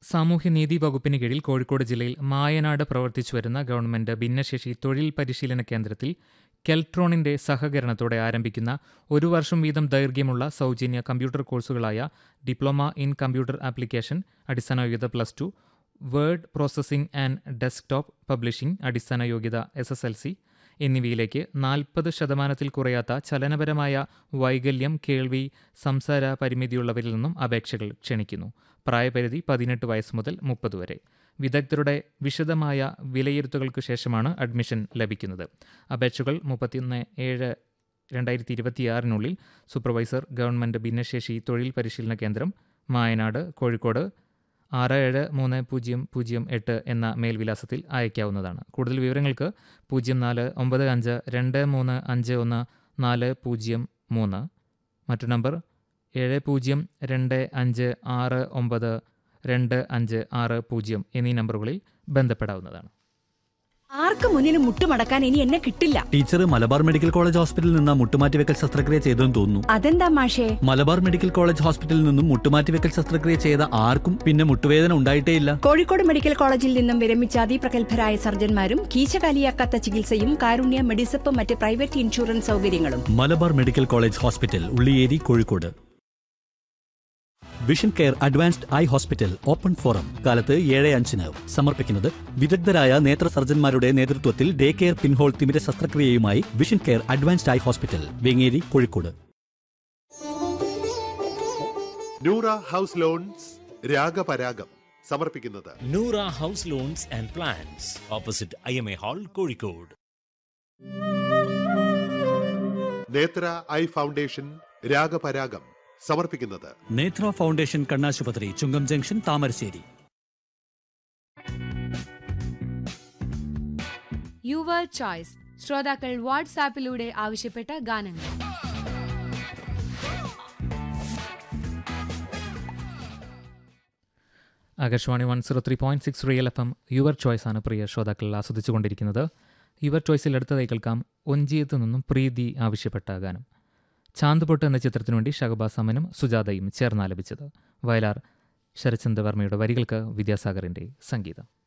സാമൂഹ്യനീതി വകുപ്പിന് കീഴിൽ കോഴിക്കോട് ജില്ലയിൽ മായനാട് പ്രവർത്തിച്ചു വരുന്ന ഗവൺമെന്റ് ഭിന്നശേഷി തൊഴിൽ പരിശീലന കേന്ദ്രത്തിൽ കെൽട്രോണിന്റെ സഹകരണത്തോടെ ആരംഭിക്കുന്ന ഒരു വർഷം വീതം ദൈർഘ്യമുള്ള സൗജന്യ കമ്പ്യൂട്ടർ കോഴ്സുകളായ ഡിപ്ലോമ ഇൻ കമ്പ്യൂട്ടർ ആപ്ലിക്കേഷൻ അടിസ്ഥാന യോഗ്യത plus two word processing and desktop publishing അടിസ്ഥാന യോഗ്യത എസ് എസ് എൽ സി എന്നിവയിലേക്ക് നാൽപ്പത് ശതമാനത്തിൽ കുറയാത്ത ചലനപരമായ വൈകല്യം കേൾവി സംസാര പരിമിതിയുള്ളവരിൽ നിന്നും അപേക്ഷകൾ ക്ഷണിക്കുന്നു പ്രായപരിധി പതിനെട്ട് വയസ്സ് മുതൽ മുപ്പത് വരെ വിദഗ്ധരുടെ വിശദമായ വിലയിരുത്തലുകൾക്ക് ശേഷമാണ് അഡ്മിഷൻ ലഭിക്കുന്നത് അപേക്ഷകൾ മുപ്പത്തിയൊന്ന് ഏഴ് രണ്ടായിരത്തി ഇരുപത്തിയാറിനുള്ളിൽ സൂപ്പർവൈസർ ഗവൺമെൻറ് ഭിന്നശേഷി തൊഴിൽ പരിശീലന കേന്ദ്രം മായനാട് കോഴിക്കോട് ആറ് ഏഴ് മൂന്ന് പൂജ്യം പൂജ്യം എട്ട് എന്ന മേൽവിലാസത്തിൽ അയക്കാവുന്നതാണ് കൂടുതൽ വിവരങ്ങൾക്ക് പൂജ്യം നാല് ഒമ്പത് അഞ്ച് രണ്ട് മൂന്ന് അഞ്ച് ഒന്ന് നാല് പൂജ്യം മൂന്ന് മറ്റു നമ്പർ ഏഴ് പൂജ്യം രണ്ട് അഞ്ച് ആറ് ഒമ്പത് രണ്ട് അഞ്ച് ആറ് പൂജ്യം എന്നീ നമ്പറുകളിൽ ബന്ധപ്പെടാവുന്നതാണ് ആർക്ക് മുന്നിലും മുട്ടുമടക്കാൻ ഇനി എന്നെ കിട്ടില്ല ടീച്ചർ മലബാർ മെഡിക്കൽ കോളേജ് ഹോസ്പിറ്റലിൽ നിന്ന് മുട്ടുമാറ്റിവെക്കൽ ശസ്ത്രക്രിയ ചെയ്തെന്ന് തോന്നുന്നു അതെന്താ മാഷേ മലബാർ മെഡിക്കൽ കോളേജ് ഹോസ്പിറ്റലിൽ നിന്നും മുട്ടുമാറ്റിവെക്കൽ ശസ്ത്രക്രിയ ചെയ്ത ആർക്കും പിന്നെ മുട്ടുവേദന ഉണ്ടായിട്ടേയില്ല കോഴിക്കോട് മെഡിക്കൽ കോളേജിൽ നിന്നും വിരമിച്ച അതിപ്രഗത്ഭരായ സർജന്മാരും കീശകാലിയാക്കാത്ത ചികിത്സയും കാരുണ്യ മെഡിസപ്പ് മറ്റ് പ്രൈവറ്റ് ഇൻഷുറൻസ് സൗകര്യങ്ങളും Malabar medical college hospital Ulliyeri Kozhikode vision care advanced eye hospital open forum കാലത്ത് ഏഴ് അഞ്ചിന് സമർപ്പിക്കുന്നത് വിദഗ്ധരായ നേത്ര സർജന്മാരുടെ നേതൃത്വത്തിൽ ഡേ കെയർ പിൻഹോൾ തിമിര ശസ്ത്രക്രിയയുമായി vision care advanced eye hospital Vengeri Kozhikode Noora house loans Ragaparagam സമർപ്പിക്കുന്നത് Noora house loans and plans opposite I M A hall Kozhikode Nethra eye foundation Ragaparagam സമർപ്പിക്കുന്നത് നേത്ര ഫൗണ്ടേഷൻ കണ്ണാശുപത്രി Chungam junction Thamarassery your choice ശ്രോതാക്കൾ വാട്സാപ്പിലൂടെ ആവശ്യപ്പെട്ട ഗാനങ്ങൾ Akashvani one zero three point six real F M your choice ആണ് പ്രിയ ശ്രോതാക്കൾ ആസ്വദിച്ചുകൊണ്ടിരിക്കുന്നത് യുവർ ചോയ്സിൽ അടുത്തതായി കേൾക്കാം ഒഞ്ചിയത്ത് നിന്നും പ്രീതി ആവശ്യപ്പെട്ട ഗാനം ചാന്തുപൊട്ട് എന്ന ചിത്രത്തിനു വേണ്ടി ഷഹബാസ് അമനും സുജാതയും ചേർന്നാലപിച്ചത് വയലാർ ശരചന്ദ്ര വർമ്മയുടെ വരികൾക്ക് വിദ്യാസാഗറിൻ്റെ സംഗീതം